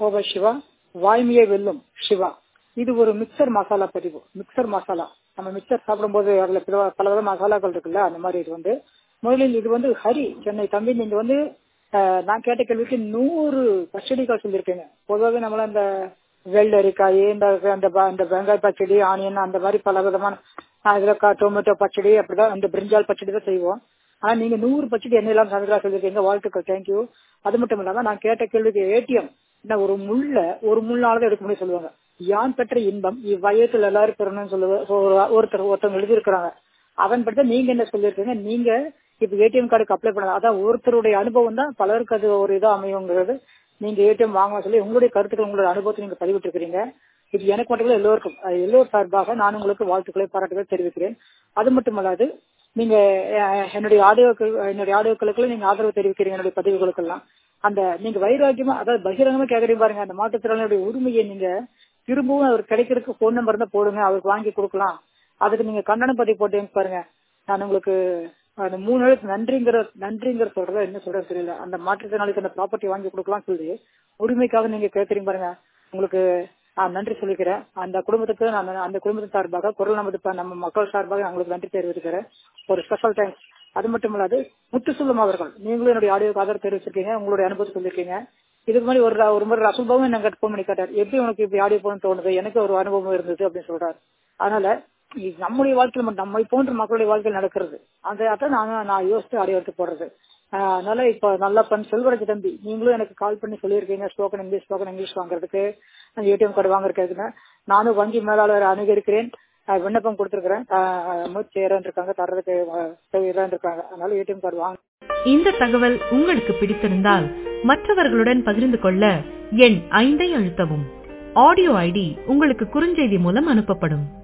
கோவை சிவா வாய்மையை வெல்லும் சிவா இது ஒரு மிக்சர் மசாலா பதிவு மிக்சர் மசாலா நம்ம மிக்சர் சாப்பிடும்போது அதுல பல- பல வித மசாலாக்கள் இருக்குல்ல அந்த மாதிரி இது வந்து முதலில் இது வந்து ஹரி சென்னை தம்பி நீங்க வந்து அஹ், நான் கேட்ட கேள்விக்கு நூறு பச்சடிகள் சொல்லியிருக்கீங்க பொதுவாக நம்மள இந்த வெள்ளரிக்காய் இந்த அந்த ப- இந்த வெங்காய பச்சடி ஆனியன் அந்த மாதிரி பல விதமான அஹ், இதுல க- டொமேட்டோ பச்சடி அப்படிதான் இந்த பிரிஞ்சால் பச்சடி தான் செய்வோம் ஆனா நீங்க நூறு பட்சத்து என்ன எல்லாம் சமைக்கலாம் சொல்லிருக்கீங்க வாழ்த்துக்கள் தேங்க்யூ அது மட்டும் இல்லாம நான் கேட்ட கேள்விக்கு ஏடிஎம் என்ன ஒரு முள்ள ஒரு முள்ளாலதான் எடுக்க முடியும் சொல்லுவாங்க யான் பெற்ற இன்பம் இவ்வயத்தில் எல்லாரும் பெறணும்னு சொல்லுவ ஒரு- ஒருத்தர் ஒருத்தவங்க எழுதியிருக்கிறாங்க அதன் படி நீங்க என்ன சொல்லியிருக்கீங்க நீங்க இப்ப ஏடிஎம் கார்டுக்கு அப்ளை பண்ணலாம் அதான் ஒருத்தருடைய அனுபவம் தான் பலருக்கு அது ஒரு இதா அமையுங்கிறது நீங்க ஏடிஎம் வாங்க சொல்லி உங்களுடைய கருத்துக்கள் உங்களுடைய அனுபவத்தை நீங்க பதிவிட்டு இருக்கிறீங்க இது எனக்கு மட்டும் இல்ல எல்லோருக்கும் அது எல்லோர் சார்பாக நான் உங்களுக்கு வாழ்த்துக்களை பாராட்டுகளை தெரிவிக்கிறேன் அது மட்டுமல்லாது நீங்க அஹ், என்னுடைய ஆடியோக்கள் என்னுடைய ஆடியோக்களுக்கு நீங்க ஆதரவு தெரிவிக்கிறீங்க என்னுடைய பதிவுகளுக்கெல்லாம் அந்த நீங்க வைராக்கியமா அதாவது பகிரங்கமா கேக்குறீங்க பாருங்க அந்த மாற்றுத்திறனுடைய உரிமையை நீங்க திரும்பவும் அவர் கிடைக்கிறதுக்கு போன் நம்பர் தான் போடுங்க அவருக்கு வாங்கி கொடுக்கலாம் அதுக்கு நீங்க கண்டன பதிவு போட்டீங்க பாருங்க நான் உங்களுக்கு அந்த மூணு எழுத்து நன்றிங்கிற நன்றிங்கிற சொல்றதா என்ன சொல்றது தெரியல அந்த மாற்றுத்திறனாளிக்கு அந்த ப்ராப்பர்ட்டி வாங்கி கொடுக்கலாம் சொல்லி உரிமைக்காக நீங்க கேக்குறீங்க பாருங்க உங்களுக்கு நான் நன்றி சொல்லிக்கிறேன் அந்த குடும்பத்துக்கு நான் அந்த குடும்பத்தின் சார்பாக குரல் நமது ப- நம்ம மக்கள் சார்பாக நான் உங்களுக்கு நன்றி தெரிவிக்கிறேன் ஒரு ஸ்பெஷல் தேங்க்ஸ் அது மட்டும் இல்லாது முத்துசுல்லம் அவர்கள் நீங்களும் என்னுடைய ஆடியோக்கு ஆதரவு தெரிவிச்சிருக்கீங்க உங்களுடைய அனுபவத்தை சொல்லியிருக்கீங்க இதுக்கு மாதிரி ஒரு ஒரு முறை ரசூல் பாபு என்ன போன் பண்ணி கேட்டார் எப்படி உனக்கு இப்படி ஆடியோ போகணும்னு தோணுது எனக்கு ஒரு அனுபவம் இருந்தது அப்படின்னு சொல்றாரு அதனால இது நம்முடைய வாழ்க்கையில் மட்டும் நம்மை போன்ற மக்களுடைய வாழ்க்கையில் நடக்கிறது அந்த அதான் நான் நான் யோசித்து ஆடியோ எடுத்து போடுறது ஆஹ் அதனால இப்ப நல்லா பண்ண செல்வராஜ் தம்பி நீங்களும் எனக்கு கால் பண்ணி சொல்லியிருக்கீங்க ஸ்போக்கன் இங்கிலீஷ் ஸ்போக்கன் இங்கிலீஷ் வாங்குறதுக்கு அந்த ஏடிஎம் கார்டு வாங்குறதுக்கு நானும் வங்கி மேலாளர் அணுகிருக்கிறேன் ஆஹ் விண்ணப்பம் கொடுத்திருக்கிறேன் ஆஹ் முயற்சி செய்யறேன் இருக்காங்க தர்றதுக்கு செய்யறேன் இருக்காங்க அதனால ஏடிஎம் கார்டு வாங்க இந்த தகவல் உங்களுக்கு பிடித்திருந்தால் மற்றவர்களுடன் பகிர்ந்து கொள்ள எண் ஐந்தை அழுத்தவும் ஆடியோ ஐடி உங்களுக்கு குறுஞ்செய்தி மூலம் அனுப்பப்படும்